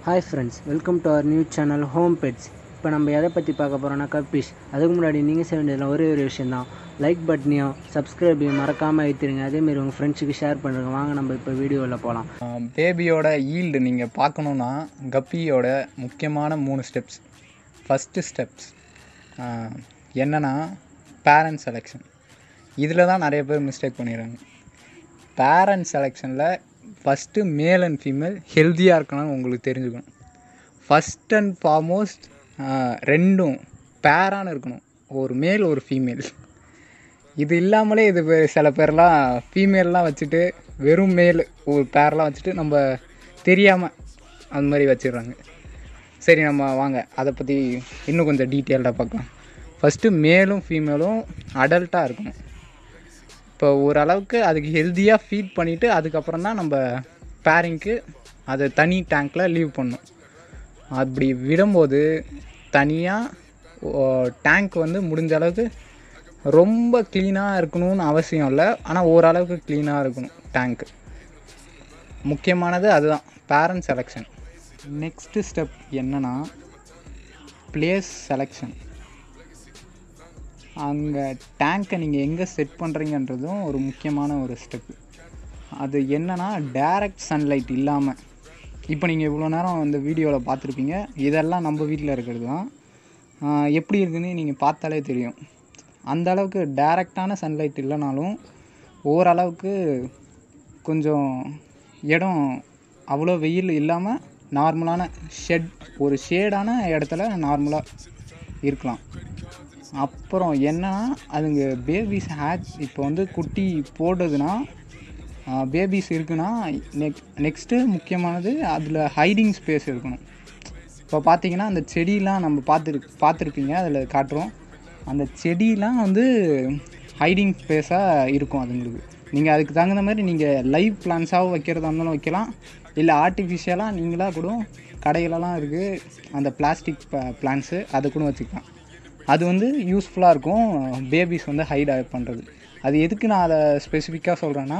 hi friends welcome to our new channel home pets இப்போ நம்ம எதை பற்றி பார்க்க போகிறோம்னா கப்பீஸ் அதுக்கு முன்னாடி நீங்கள் செய்ய வேண்டியதில் ஒரே ஒரு விஷயம் தான் லைக் பட்டனையும் சப்ஸ்கிரைபையும் மறக்காமல் வைத்திருங்க அதேமாரி உங்கள் ஃப்ரெண்ட்ஸுக்கு ஷேர் பண்ணுறங்க வாங்க நம்ம இப்போ வீடியோவில் போகலாம் பேபியோட ஈல்டு நீங்கள் பார்க்கணுன்னா கப்பியோட முக்கியமான மூணு ஸ்டெப்ஸ் ஃபஸ்ட்டு ஸ்டெப்ஸ் என்னென்னா பேரண்ட் செலெக்ஷன் இதில் தான் நிறைய பேர் மிஸ்டேக் பண்ணிடுறாங்க பேரண்ட் செலெக்ஷனில் ஃபஸ்ட்டு மேல் அண்ட் ஃபீமேல் ஹெல்த்தியாக இருக்கணும்னு உங்களுக்கு தெரிஞ்சுக்கணும் ஃபஸ்ட் அண்ட் ஃபார்மோஸ்ட் ரெண்டும் பேரான இருக்கணும் ஒரு மேல் ஒரு ஃபீமேல் இது இல்லாமலே இது வே- சில பேர்லாம் ஃபீமேல்லாம் வச்சுட்டு வெறும் மேல் ஒரு பேர்லாம் வச்சுட்டு நம்ம தெரியாமல் அந்த மாதிரி வச்சிடுறாங்க சரி நம்ம வாங்க அதை பற்றி இன்னும் கொஞ்சம் டீட்டெயில்டாக பார்க்கலாம் ஃபஸ்ட்டு மேலும் ஃபீமேலும் அடல்ட்டாக இருக்கணும் இப்போ ஓரளவுக்கு அதுக்கு ஹெல்த்தியாக ஃபீட் பண்ணிவிட்டு அதுக்கப்புறம் தான் நம்ம பேரிங்க்கு அதை தனி டேங்க்கில் லீவ் பண்ணணும் அப்படி விடும்போது தனியாக டேங்க் வந்து முடிஞ்ச அளவுக்கு ரொம்ப க்ளீனாக இருக்கணும்னு அவசியம் இல்லை ஆனால் ஓரளவுக்கு க்ளீனாக இருக்கணும் டேங்க்கு முக்கியமானது அதுதான் பேரண்ட் செலெக்ஷன் நெக்ஸ்ட்டு ஸ்டெப் என்னன்னா பிளேஸ் செலெக்ஷன் அங்கே டேங்க்கை நீங்கள் எங்கே செட் பண்ணுறீங்கன்றதும் ஒரு முக்கியமான ஒரு ஸ்டெப்பு அது என்னன்னா டைரக்ட் சன்லைட் இல்லாமல் இப்போ நீங்கள் இவ்வளோ நேரம் இந்த வீடியோவில் பார்த்துருப்பீங்க இதெல்லாம் நம்ம வீட்டில் இருக்கிறது தான் ஆஹ் எப்படி இருக்குன்னு நீங்கள் பார்த்தாலே தெரியும் அந்த அளவுக்கு டைரக்டான சன்லைட் இல்லைனாலும் ஓரளவுக்கு கொஞ்சம் இடம் அவ்வளோ வெயில் இல்லாமல் நார்மலான ஷெட் ஒரு ஷேடான இடத்துல நார்மலாக இருக்கலாம் அப்புறம் என்னன்னா அதுங்க பேபிஸ் ஹேட் இப்போ வந்து குட்டி போடுறதுன்னா பேபிஸ் இருக்குன்னா நெக் நெக்ஸ்ட்டு முக்கியமானது அதில் ஹைடிங் ஸ்பேஸ் இருக்கணும் இப்போ பார்த்தீங்கன்னா அந்த செடியெலாம் நம்ம பார்த்துரு பார்த்துருப்பீங்க அதில் காட்டுறோம் அந்த செடியெலாம் வந்து ஹைடிங் ஸ்பேஸாக இருக்கும் அதுங்களுக்கு நீங்கள் அதுக்கு தகுந்த மாதிரி நீங்கள் லைவ் பிளான்ஸாகவும் வைக்கிறதா இருந்தாலும் வைக்கலாம் இல்லை ஆர்டிஃபிஷியலாக நீங்களாக கூட கடையிலலாம் இருக்குது அந்த பிளாஸ்டிக் பிளான்ஸு அதை கூட வச்சுக்கலாம் அது வந்து யூஸ்ஃபுல்லாக இருக்கும் பேபிஸ் வந்து ஹைட் பண்ணுறது அது எதுக்கு நான் அதை ஸ்பெசிஃபிக்காக சொல்கிறேன்னா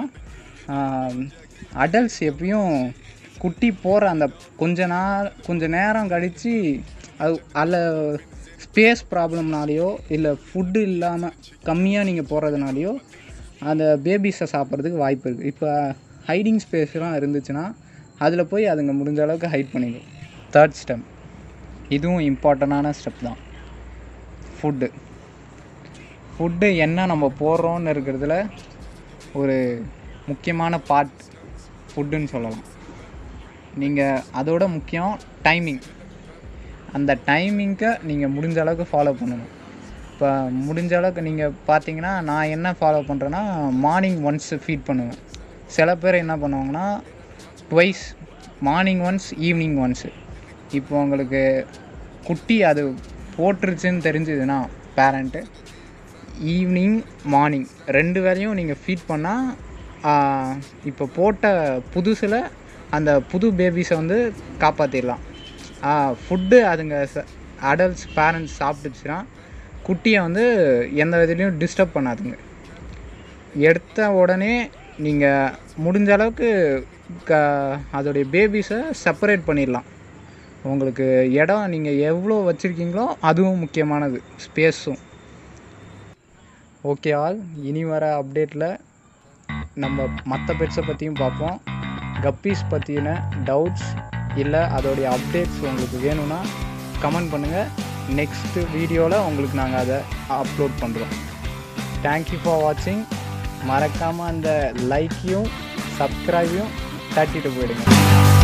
அடல்ட்ஸ் எப்பயும் குட்டி போகிற அந்த கொஞ்ச நாள் கொஞ்ச நேரம் கழித்து அது அதில் ஸ்பேஸ் ப்ராப்ளம்னாலேயோ இல்லை ஃபுட்டு இல்லாமல் கம்மியாக நீங்கள் போகிறதுனாலையோ அந்த பேபிஸை சாப்பிட்றதுக்கு வாய்ப்பு இருக்குது இப்போ ஹைடிங் ஸ்பேஸ்லாம் இருந்துச்சுன்னா அதில் போய் அதுங்க முடிஞ்ச அளவுக்கு ஹைட் பண்ணிடும் தேர்ட் ஸ்டெப் இதுவும் இம்பார்ட்டண்டான ஸ்டெப் தான் ஃபுட்டு ஃபுட்டு என்ன நம்ம போடுறோன்னு இருக்கிறதுல ஒரு முக்கியமான பார்ட் ஃபுட்டுன்னு சொல்லலாம் நீங்கள் அதோட முக்கியம் டைமிங் அந்த டைமிங்க்கை நீங்கள் முடிஞ்ச அளவுக்கு ஃபாலோ பண்ணணும் இப்போ முடிஞ்ச அளவுக்கு நீங்கள் பார்த்தீங்கன்னா நான் என்ன ஃபாலோ பண்ணுறேன்னா மார்னிங் ஒன்ஸ் ஃபீட் பண்ணுவேன் சில பேர் என்ன பண்ணுவாங்கன்னா twice morning once evening once இப்போ உங்களுக்கு குட்டி அது போட்டுருச்சுன்னு தெரிஞ்சதுன்னா பேரண்ட்டு ஈவினிங் மார்னிங் ரெண்டு வேளையும் நீங்கள் ஃபீட் பண்ணால் இப்போ போட்ட புதுசில் அந்த புது பேபிஸை வந்து காப்பாற்றிடலாம் ஃபுட்டு அதுங்க அடல்ட்ஸ் பேரண்ட்ஸ் சாப்பிட்டுச்சுன்னா குட்டியை வந்து எந்த விதத்துலையும் டிஸ்டர்ப் பண்ணாதுங்க எடுத்த உடனே நீங்கள் முடிஞ்ச அளவுக்கு க அதோடைய பேபிஸை செப்பரேட் பண்ணிடலாம் உங்களுக்கு இடம் நீங்கள் எவ்வளோ வச்சுருக்கீங்களோ அதுவும் முக்கியமானது ஸ்பேஸும் ஓகே ஆல் இனி வர அப்டேட்டில் நம்ம மற்ற பெட்ஸை பற்றியும் பார்ப்போம் கப்பீஸ் பற்றின டவுட்ஸ் இல்லை அதோடைய அப்டேட்ஸ் உங்களுக்கு வேணும்னா கமெண்ட் பண்ணுங்கள் நெக்ஸ்ட்டு வீடியோவில் உங்களுக்கு நாங்கள் அதை அப்லோட் பண்ணுறோம் தேங்க்யூ ஃபார் வாட்சிங் மறக்காமல் அந்த லைக்கையும் சப்ஸ்கிரைபையும் தட்டிட்டு போயிடுங்க